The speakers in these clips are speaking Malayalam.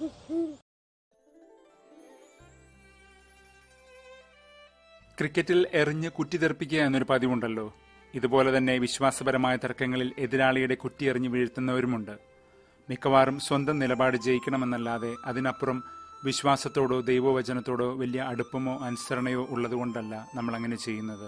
ക്രിക്കറ്റിൽ എറിഞ്ഞ് കുറ്റിതെറിപ്പിക്കുക എന്നൊരു പതിവുണ്ടല്ലോ ഇതുപോലെ തന്നെ വിശ്വാസപരമായ തർക്കങ്ങളിൽ എതിരാളിയുടെ കുറ്റിയെറിഞ്ഞ് വീഴ്ത്തുന്നവരുമുണ്ട് മിക്കവാറും സ്വന്തം നിലപാട് ജയിക്കണമെന്നല്ലാതെ അതിനപ്പുറം വിശ്വാസത്തോടോ ദൈവവചനത്തോടോ വലിയ അടുപ്പമോ അനുസരണയോ ഉള്ളതുകൊണ്ടല്ല നമ്മൾ അങ്ങനെ ചെയ്യുന്നത്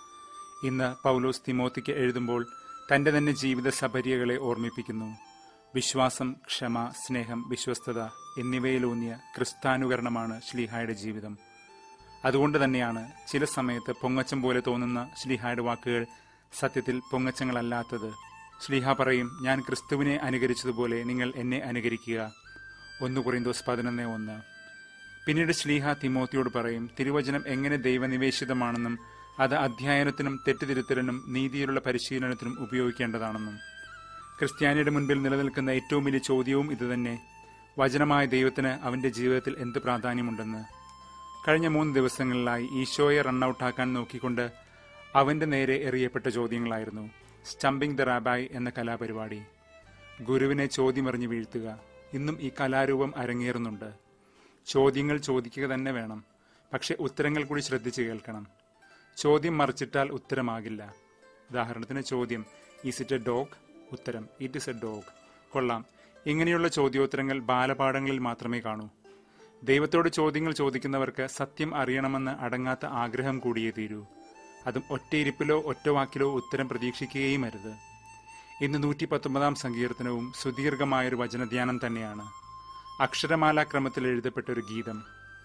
ഇന്ന് പൗലോസ് തിമോത്തിക്ക് എഴുതുമ്പോൾ തന്റെ തന്നെ ജീവിത സബര്യകളെ ഓർമ്മിപ്പിക്കുന്നു വിശ്വാസം ക്ഷമ സ്നേഹം വിശ്വസ്തത എന്നിവയിലൂന്നിയ ക്രിസ്താനുകരണമാണ് ശ്ലീഹായുടെ ജീവിതം അതുകൊണ്ട് തന്നെയാണ് ചില സമയത്ത് പൊങ്ങച്ചം പോലെ തോന്നുന്ന ശ്ലീഹായുടെ വാക്കുകൾ സത്യത്തിൽ പൊങ്ങച്ചങ്ങളല്ലാത്തത് ശ്ലീഹ പറയും ഞാൻ ക്രിസ്തുവിനെ അനുകരിച്ചതുപോലെ നിങ്ങൾ എന്നെ അനുകരിക്കുക ഒന്ന് കുറിന്തോസ് പതിനൊന്ന് ഒന്ന് പിന്നീട് ശ്ലീഹ തിമോത്തിയോട് പറയും തിരുവചനം എങ്ങനെ ദൈവനിവേശിതമാണെന്നും അത് അധ്യയനത്തിനും തെറ്റുതിരുത്തലിനും നീതിയിലുള്ള പരിശീലനത്തിനും ഉപയോഗിക്കേണ്ടതാണെന്നും ക്രിസ്ത്യാനിയുടെ മുൻപിൽ നിലനിൽക്കുന്ന ഏറ്റവും വലിയ ചോദ്യവും ഇതുതന്നെ വചനമായ ദൈവത്തിന് അവന്റെ ജീവിതത്തിൽ എന്ത് പ്രാധാന്യമുണ്ടെന്ന് കഴിഞ്ഞ മൂന്ന് ദിവസങ്ങളിലായി ഈശോയെ റണ്ണൌട്ടാക്കാൻ നോക്കിക്കൊണ്ട് അവന്റെ നേരെ എറിയപ്പെട്ട ചോദ്യങ്ങളായിരുന്നു സ്റ്റംപിംഗ് ദ റാബായ് എന്ന കലാപരിപാടി ഗുരുവിനെ ചോദ്യമെറിഞ്ഞു വീഴ്ത്തുക ഇന്നും ഈ കലാരൂപം അരങ്ങേറുന്നുണ്ട് ചോദ്യങ്ങൾ ചോദിക്കുക തന്നെ വേണം പക്ഷെ ഉത്തരങ്ങൾ കൂടി ശ്രദ്ധിച്ചു കേൾക്കണം ചോദ്യം മറിച്ചിട്ടാൽ ഉത്തരമാകില്ല ഉദാഹരണത്തിന് ചോദ്യം ഈസ് ഇറ്റ് എ ഡോഗ് ഉത്തരം ഇറ്റ് ഇസ് എ ഡോഗ് കൊള്ളാം ഇങ്ങനെയുള്ള ചോദ്യോത്തരങ്ങൾ ബാലപാഠങ്ങളിൽ മാത്രമേ കാണൂ ദൈവത്തോട് ചോദ്യങ്ങൾ ചോദിക്കുന്നവർക്ക് സത്യം അറിയണമെന്ന് അടങ്ങാത്ത ആഗ്രഹം കൂടിയേ തീരൂ അതും ഒറ്റയിരിപ്പിലോ ഒറ്റവാക്കിലോ ഉത്തരം പ്രതീക്ഷിക്കുകയും അരുത് ഇന്ന് നൂറ്റി പത്തൊമ്പതാം സങ്കീർത്തനവും സുദീർഘമായൊരു വചനധ്യാനം തന്നെയാണ് അക്ഷരമാലാക്രമത്തിൽ എഴുതപ്പെട്ട ഒരു ഗീതം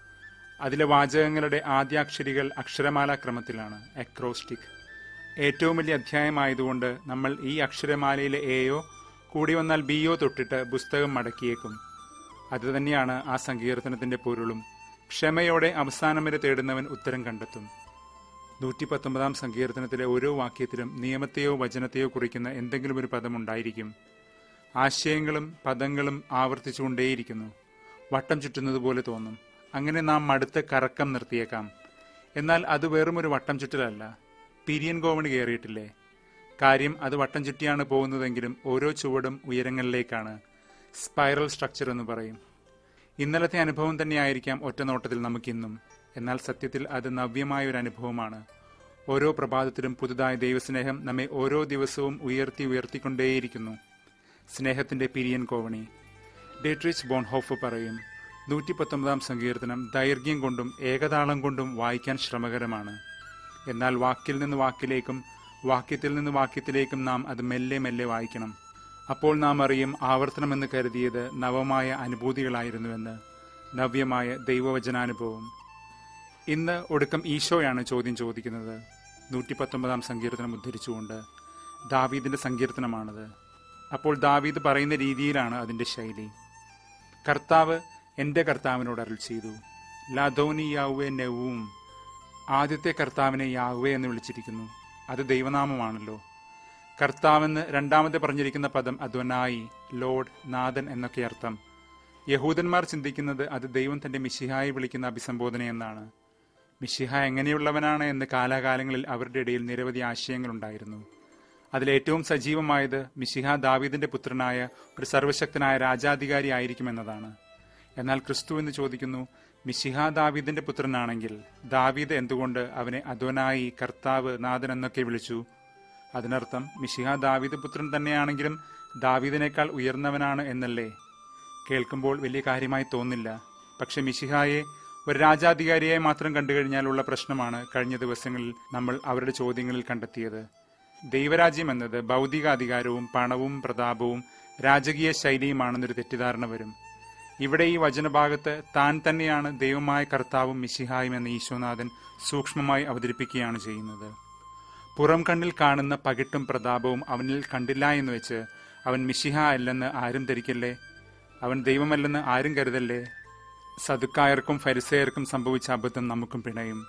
അതിലെ വാചകങ്ങളുടെ ആദ്യാക്ഷരികൾ അക്ഷരമാലാക്രമത്തിലാണ് അക്രോസ്റ്റിക് ഏറ്റവും വലിയ അധ്യായമായതുകൊണ്ട് നമ്മൾ ഈ അക്ഷരമാലയിലെ എയോ കൂടി വന്നാൽ ബിയോ തൊട്ടിട്ട് പുസ്തകം മടക്കിയേക്കും അതുതന്നെയാണ് ആ സങ്കീർത്തനത്തിന്റെ പൊരുളും ക്ഷമയോടെ അവസാനം വരെ തേടുന്നവൻ ഉത്തരം കണ്ടെത്തും നൂറ്റി പത്തൊമ്പതാം സങ്കീർത്തനത്തിലെ ഓരോ വാക്യത്തിലും നിയമത്തെയോ വചനത്തെയോ കുറിക്കുന്ന എന്തെങ്കിലും ഒരു പദം ഉണ്ടായിരിക്കും ആശയങ്ങളും പദങ്ങളും ആവർത്തിച്ചുകൊണ്ടേയിരിക്കുന്നു വട്ടം ചുറ്റുന്നത് പോലെ തോന്നും അങ്ങനെ നാം മടുത്ത് കറക്കം നിർത്തിയേക്കാം എന്നാൽ അത് വെറുമൊരു വട്ടം ചുറ്റലല്ല പിരിയൻ കോവണി കയറിയിട്ടില്ലേ കാര്യം അത് വട്ടം ചുറ്റിയാണ് പോകുന്നതെങ്കിലും ഓരോ ചുവടും ഉയരങ്ങളിലേക്കാണ് സ്പൈറൽ സ്ട്രക്ചർ എന്ന് പറയും ഇന്നലത്തെ അനുഭവം തന്നെയായിരിക്കാം ഒറ്റനോട്ടത്തിൽ നമുക്കിന്നും എന്നാൽ സത്യത്തിൽ അത് നവ്യമായ ഒരു അനുഭവമാണ് ഓരോ പ്രഭാതത്തിലും പുതുതായ ദൈവസ്നേഹം നമ്മെ ഓരോ ദിവസവും ഉയർത്തി ഉയർത്തിക്കൊണ്ടേയിരിക്കുന്നു സ്നേഹത്തിന്റെ പിരിയൻ കോവണി ഡേട്രിച്ച് ബോൺഹോഫ് പറയും നൂറ്റി പത്തൊമ്പതാം സങ്കീർത്തനം ദൈർഘ്യം കൊണ്ടും ഏകതാളം കൊണ്ടും വായിക്കാൻ ശ്രമകരമാണ് എന്നാൽ വാക്കിൽ നിന്ന് വാക്കിലേക്കും വാക്യത്തിൽ നിന്ന് വാക്യത്തിലേക്കും നാം അത് മെല്ലെ മെല്ലെ വായിക്കണം അപ്പോൾ നാം അറിയും ആവർത്തനമെന്ന് കരുതിയത് നവമായ അനുഭൂതികളായിരുന്നുവെന്ന് നവ്യമായ ദൈവവചനാനുഭവം ഇന്ന് ഒടുക്കം ഈശോയാണ് ചോദ്യം ചോദിക്കുന്നത് നൂറ്റി പത്തൊമ്പതാം സങ്കീർത്തനം ഉദ്ധരിച്ചുകൊണ്ട് ദാവീദിന്റെ സങ്കീർത്തനമാണത് അപ്പോൾ ദാവീദ് പറയുന്ന രീതിയിലാണ് അതിന്റെ ശൈലി കർത്താവ് എന്റെ കർത്താവിനോട് അരുൾ ചെയ്തു ലധോനി യാവേ നെവും ആദ്യത്തെ കർത്താവിനെ യാവേ എന്ന് വിളിച്ചിരിക്കുന്നു അത് ദൈവനാമമാണല്ലോ കർത്താവെന്ന് രണ്ടാമത് പറഞ്ഞിരിക്കുന്ന പദം അദ്വനായി ലോഡ് നാഥൻ എന്നൊക്കെ അർത്ഥം യഹൂദന്മാർ ചിന്തിക്കുന്നത് അത് ദൈവം തന്റെ മിശിഹായി വിളിക്കുന്ന അഭിസംബോധന എന്നാണ് മിശിഹ എങ്ങനെയുള്ളവനാണ് എന്ന് കാലാകാലങ്ങളിൽ അവരുടെ ഇടയിൽ നിരവധി ആശയങ്ങളുണ്ടായിരുന്നു അതിലേറ്റവും സജീവമായത് മിശിഹ ദാവീദിന്റെ പുത്രനായ ഒരു സർവശക്തനായ രാജാധികാരി ആയിരിക്കുമെന്നതാണ് എന്നാൽ ക്രിസ്തു എന്ന് ചോദിക്കുന്നു മിശിഹ ദാവീദിന്റെ പുത്രനാണെങ്കിൽ ദാവീദ് എന്തുകൊണ്ട് അവനെ അദ്വനായി കർത്താവ് നാഥൻ എന്നൊക്കെ വിളിച്ചു അതിനർത്ഥം മിശിഹ ദാവീദ് പുത്രൻ തന്നെയാണെങ്കിലും ദാവീദിനേക്കാൾ ഉയർന്നവനാണ് എന്നല്ലേ കേൾക്കുമ്പോൾ വലിയ കാര്യമായി തോന്നില്ല പക്ഷെ മിശിഹായെ ഒരു രാജാധികാരിയായി മാത്രം കണ്ടുകഴിഞ്ഞാലുള്ള പ്രശ്നമാണ് കഴിഞ്ഞ ദിവസങ്ങളിൽ നമ്മൾ അവരുടെ ചോദ്യങ്ങളിൽ കണ്ടെത്തിയത് ദൈവരാജ്യം എന്നത് ഭൗതിക അധികാരവും പണവും പ്രതാപവും രാജകീയ ശൈലിയുമാണെന്നൊരു തെറ്റിദ്ധാരണ വരും ഇവിടെ ഈ വചനഭാഗത്ത് താൻ തന്നെയാണ് ദൈവമായ കർത്താവും മിശിഹായും എന്ന ഈശോനാഥൻ സൂക്ഷ്മമായി അവതരിപ്പിക്കുകയാണ് ചെയ്യുന്നത് പുറം കണ്ണിൽ കാണുന്ന പകിട്ടും പ്രതാപവും അവനിൽ കണ്ടില്ല എന്ന് വെച്ച് അവൻ മിശിഹ അല്ലെന്ന് ആരും ധരിക്കല്ലേ അവൻ ദൈവമല്ലെന്ന് ആരും കരുതല്ലേ സതുക്കായർക്കും ഫരിസയർക്കും സംഭവിച്ച അബദ്ധം നമുക്കും പിണയും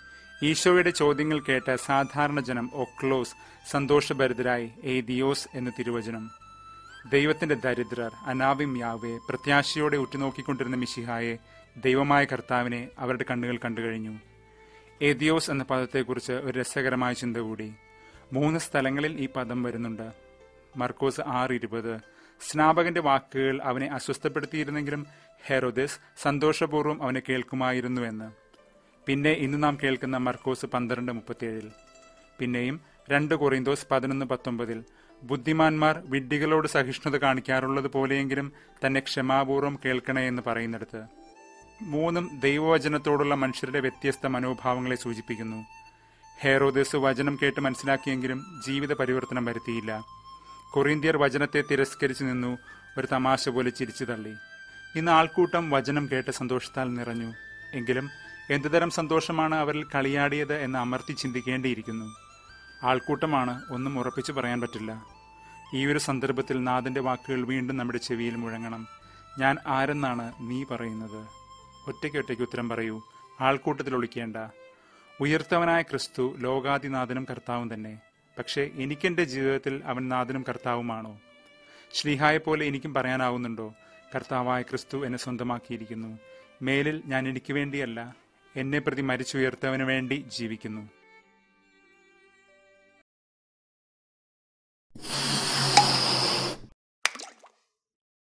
ഈശോയുടെ ചോദ്യങ്ങൾ കേട്ട സാധാരണ ജനം ഒക്ലോസ് സന്തോഷഭരിതരായി എ ദിയോസ് എന്ന് തിരുവചനം ദൈവത്തിന്റെ ദരിദ്രർ അനാവിം യാവെ പ്രത്യാശയോടെ ഉറ്റുനോക്കിക്കൊണ്ടിരുന്ന മിശിഹായെ ദൈവമായ കർത്താവിനെ അവരുടെ കണ്ണുകൾ കണ്ടുകഴിഞ്ഞു എദിയോസ് എന്ന പദത്തെക്കുറിച്ച് ഒരു രസകരമായ ചിന്ത കൂടി മൂന്ന് സ്ഥലങ്ങളിൽ ഈ പദം വരുന്നുണ്ട് മർക്കോസ് ആറ് ഇരുപത് സ്നാപകന്റെ വാക്കുകൾ അവനെ അസ്വസ്ഥപ്പെടുത്തിയിരുന്നെങ്കിലും ഹെറോദസ് സന്തോഷപൂർവ്വം അവനെ കേൾക്കുമായിരുന്നുവെന്ന് പിന്നെ ഇന്ന് നാം കേൾക്കുന്ന മർക്കോസ് പന്ത്രണ്ട് മുപ്പത്തിയേഴിൽ പിന്നെയും രണ്ട് കൊറിന്തോസ് പതിനൊന്ന് പത്തൊമ്പതിൽ ബുദ്ധിമാന്മാർ വിഡ്ഢികളോട് സഹിഷ്ണുത കാണിക്കാറുള്ളത് പോലെയെങ്കിലും തന്നെ ക്ഷമാപൂർവ്വം കേൾക്കണേ എന്ന് പറയുന്നിടത്ത് മൂന്നും ദൈവവചനത്തോടുള്ള മനുഷ്യരുടെ വ്യത്യസ്ത മനോഭാവങ്ങളെ സൂചിപ്പിക്കുന്നു ഹേറോദേസ് വചനം കേട്ട് മനസ്സിലാക്കിയെങ്കിലും ജീവിത പരിവർത്തനം വരുത്തിയില്ല കൊറിന്ത്യർ വചനത്തെ തിരസ്കരിച്ചു നിന്നു ഒരു തമാശ പോലെ ചിരിച്ചു തള്ളി ഇന്ന് ആൾക്കൂട്ടം വചനം കേട്ട് സന്തോഷത്താൽ നിറഞ്ഞു എങ്കിലും എന്തുതരം സന്തോഷമാണ് അവരിൽ കളിയാടിയത് എന്ന് അമർത്തി ചിന്തിക്കേണ്ടിയിരിക്കുന്നു ആൾക്കൂട്ടമാണ് ഒന്നും ഉറപ്പിച്ചു പറയാൻ പറ്റില്ല ഈ ഒരു സന്ദർഭത്തിൽ നാഥന്റെ വാക്കുകൾ വീണ്ടും നമ്മുടെ ചെവിയിൽ മുഴങ്ങണം ഞാൻ ആരെന്നാണ് നീ പറയുന്നത് ഒറ്റയ്ക്കൊറ്റയ്ക്ക് ഉത്തരം പറയൂ ആൾക്കൂട്ടത്തിൽ ഒളിക്കേണ്ട ഉയർത്തവനായ ക്രിസ്തു ലോകാതിനാഥനും കർത്താവും തന്നെ പക്ഷേ എനിക്കെന്റെ ജീവിതത്തിൽ അവൻ നാഥനും കർത്താവുമാണോ ശ്രീഹായെ പോലെ എനിക്കും പറയാനാവുന്നുണ്ടോ കർത്താവായ ക്രിസ്തു എന്നെ സ്വന്തമാക്കിയിരിക്കുന്നു മേലിൽ ഞാൻ എനിക്ക് വേണ്ടിയല്ല എന്നെ പ്രതി മരിച്ചുയർത്തവന് വേണ്ടി ജീവിക്കുന്നു